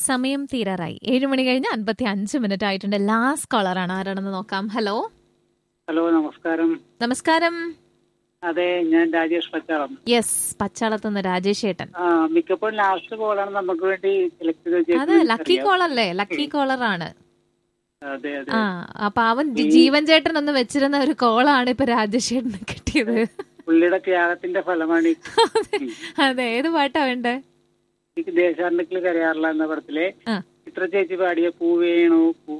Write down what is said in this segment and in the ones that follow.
സമയം തീരാറായി ഏഴ് മണി കഴിഞ്ഞ് അൻപത്തി അഞ്ച് മിനിറ്റ് ആയിട്ടുണ്ട് ലാസ്റ്റ് കോളറാണ് ആരാണെന്ന് നോക്കാം ഹലോ ഹലോ നമസ്കാരം നമസ്കാരം അതെ ഞാൻ രാജേഷ് പച്ചാളം യെസ് പച്ചാളത്തുനിന്ന് രാജേഷ് ഏട്ടൻ ആ മിക്കപ്പോഴും ലാസ്റ്റ് കോളാണ് നമുക്ക് വേണ്ടി സെലക്ട് ചെയ്ത് അതെ ലക്കി കോളർ ലക്കി കോളർ ആണ് അതെ അതെ ആ അപ്പൊ അവൻ ജി- ജീവൻ ചേട്ടൻ ഒന്ന് വെച്ചിരുന്ന ഒരു കോളാണ് ഇപ്പൊ രാജേഷ് ഏട്ടന് കിട്ടിയത് പുള്ളിയുടെ ത്യാഗത്തിന്റെ ഫലമാണ് ഈ അതെ ഏത് പാട്ടാ വേണ്ടേ എനിക്ക് ദേശാടനത്തിൽ കരയാറില്ല എന്ന പടത്തിലെ ആ. ചിത്ര ചേച്ചി പാടിയ പൂവേണു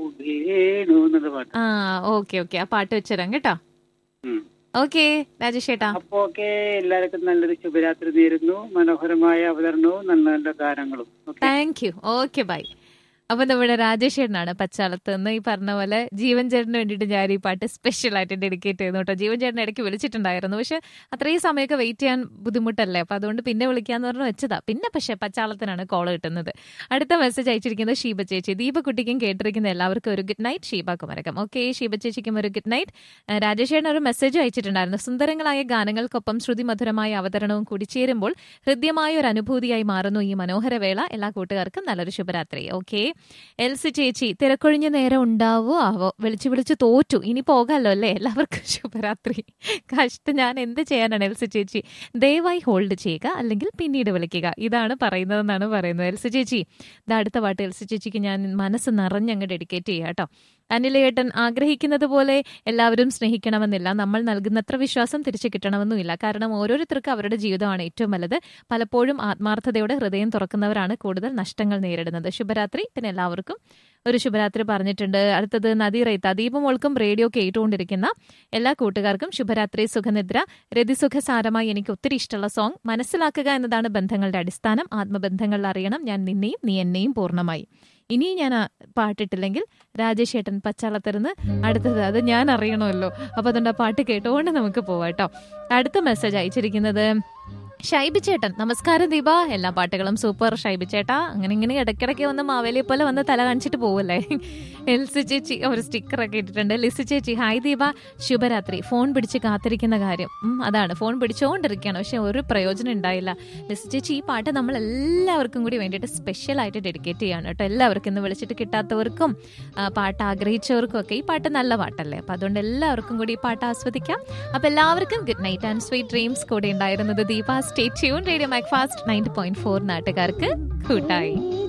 പൂവേണു എന്നുള്ള പാട്ട് ആ ഓക്കെ ഓക്കെ ആ പാട്ട് വെച്ചുതരാം കേട്ടോ ഉം. ഓക്കെ രാജേഷ് ഏട്ടാ അപ്പൊ ഓക്കെ എല്ലാവർക്കും നല്ലൊരു ശുഭരാത്രി നേരുന്നു മനോഹരമായ അവതരണവും നല്ല നല്ല ഗാനങ്ങളും okay thank you okay bye അപ്പൊ നമ്മുടെ രാജേഷ് ചേട്ടനാണ് പച്ചാളത്ത് നിന്ന് ഈ പറഞ്ഞ പോലെ ജീവൻ ചേട്ടന് വേണ്ടിയിട്ട് ഞാൻ ഈ പാട്ട് സ്പെഷ്യൽ ആയിട്ട് ഡെഡിക്കേറ്റ് ചെയ്യുന്നു കേട്ടോ ജീവൻ ചേട്ടൻ ഇടയ്ക്ക് വിളിച്ചിട്ടുണ്ടായിരുന്നു പക്ഷെ അത്രയും സമയമൊക്കെ വെയിറ്റ് ചെയ്യാൻ ബുദ്ധിമുട്ടല്ലേ അപ്പൊ അതുകൊണ്ട് പിന്നെ വിളിക്കാന്ന് പറഞ്ഞ് വെച്ചതാ പിന്നെ പക്ഷെ പച്ചാളത്തിനാണ് കോൾ കിട്ടുന്നത് അടുത്ത മെസ്സേജ് അയച്ചിരിക്കുന്നത് ഷീബ ചേച്ചി ദീപക്കുട്ടിക്കും കേട്ടിരിക്കുന്ന എല്ലാവർക്കും ഒരു good night Sheeba Kumarakom okay Sheeba ചേച്ചിക്കും ഒരു ഗുഡ് നൈറ്റ് രാജേഷ് ചേട്ടൻ ഒരു മെസ്സേജ് അയച്ചിട്ടുണ്ടായിരുന്നു സുന്ദരങ്ങളായ ഗാനങ്ങൾക്കൊപ്പം ശ്രുതിമധുരമായ അവതരണവും കൂടി ചേരുമ്പോൾ ഹൃദ്യമായ ഒരു അനുഭൂതിയായി മാറുന്നു ഈ മനോഹര വേള എല്ലാ കൂട്ടുകാർക്കും നല്ലൊരു ശുഭരാത്രി ഓക്കെ എൽസി ചേച്ചി തിരക്കൊഴിഞ്ഞ നേരം ഉണ്ടാവോ ആവോ വിളിച്ചു വിളിച്ച് തോറ്റു ഇനി പോകാമല്ലോ അല്ലേ എല്ലാവർക്കും ശുഭരാത്രി കഷ്ടം ഞാൻ എന്ത് ചെയ്യാനാണ് എൽസി ചേച്ചി ദയവായി ഹോൾഡ് ചെയ്യുക അല്ലെങ്കിൽ പിന്നീട് വിളിക്കുക ഇതാണ് പറയുന്നതെന്നാണ് പറയുന്നത് എൽസി ചേച്ചി ഇത് അടുത്ത പാട്ട് എൽസി ചേച്ചിക്ക് ഞാൻ മനസ്സ് നിറഞ്ഞങ്ങ് ഡെഡിക്കേറ്റ് ചെയ്യാം കേട്ടോ അനിലേട്ടൻ ആഗ്രഹിക്കുന്നത് പോലെ എല്ലാവരും സ്നേഹിക്കണമെന്നില്ല നമ്മൾ നൽകുന്നത്ര വിശ്വാസം തിരിച്ചു കിട്ടണമെന്നുമില്ല കാരണം ഓരോരുത്തർക്കും അവരുടെ ജീവിതമാണ് ഏറ്റവും വലുത് പലപ്പോഴും ആത്മാർത്ഥതയോടെ ഹൃദയം തുറക്കുന്നവരാണ് കൂടുതൽ നഷ്ടങ്ങൾ നേരിടുന്നത് ശുഭരാത്രി പിന്നെ എല്ലാവർക്കും ഒരു ശുഭരാത്രി പറഞ്ഞിട്ടുണ്ട് അടുത്തത് നദി റൈത്ത ദീപമോൾക്കും റേഡിയോ കേട്ടുകൊണ്ടിരിക്കുന്ന എല്ലാ കൂട്ടുകാർക്കും ശുഭരാത്രി സുഖനിദ്ര രതിസുഖസാരമായി എനിക്ക് ഒത്തിരി ഇഷ്ടമുള്ള സോങ് മനസ്സിലാക്കുക എന്നതാണ് ബന്ധങ്ങളുടെ അടിസ്ഥാനം ആത്മബന്ധങ്ങൾ അറിയണം ഞാൻ നിന്നെയും നീ എന്നെയും പൂർണ്ണമായി ഇനിയും ഞാൻ ആ പാട്ടിട്ടില്ലെങ്കിൽ രാജേഷ് ഏട്ടൻ പച്ചാളത്തിരുന്ന് അടുത്തത് അത് ഞാൻ അറിയണമല്ലോ അപ്പൊ അതുകൊണ്ട് ആ പാട്ട് കേട്ടുകൊണ്ട് നമുക്ക് പോവാം കേട്ടോ അടുത്ത മെസ്സേജ് അയച്ചിരിക്കുന്നത് ഷൈബി ചേട്ടൻ നമസ്കാരം ദീപ എല്ലാ പാട്ടുകളും സൂപ്പർ ഷൈബി ചേട്ടാ അങ്ങനെ ഇങ്ങനെ ഇടയ്ക്കിടയ്ക്ക് വന്ന് മാവേലിയെ പോലെ വന്ന് തല കാണിച്ചിട്ട് പോവല്ലേ എൽസി ചേച്ചി ഒരു സ്റ്റിക്കറൊക്കെ ഇട്ടിട്ടുണ്ട് ലിസി ചേച്ചി ഹായ് ദീപ ശുഭരാത്രി ഫോൺ പിടിച്ച് കാത്തിരിക്കുന്ന കാര്യം ഉം, അതാണ് ഫോൺ പിടിച്ചുകൊണ്ടിരിക്കുകയാണ് പക്ഷെ ഒരു പ്രയോജനം ഉണ്ടായില്ല ലിസി ചേച്ചി ഈ പാട്ട് നമ്മൾ എല്ലാവർക്കും കൂടി വേണ്ടിയിട്ട് സ്പെഷ്യൽ ആയിട്ട് ഡെഡിക്കേറ്റ് ചെയ്യാണ് കേട്ടോ എല്ലാവർക്കും ഇന്ന് വിളിച്ചിട്ട് കിട്ടാത്തവർക്കും ആ, പാട്ട് ആഗ്രഹിച്ചവർക്കും ഒക്കെ ഈ പാട്ട് നല്ല പാട്ടല്ലേ അപ്പൊ അതുകൊണ്ട് എല്ലാവർക്കും കൂടി ഈ പാട്ട് ആസ്വദിക്കാം അപ്പൊ എല്ലാവർക്കും good night and sweet dreams കൂടെ ഉണ്ടായിരുന്നത് Deepa stay tune radio Macfast ninety point four നാട്ടുകാർക്ക് കൂട്ടായി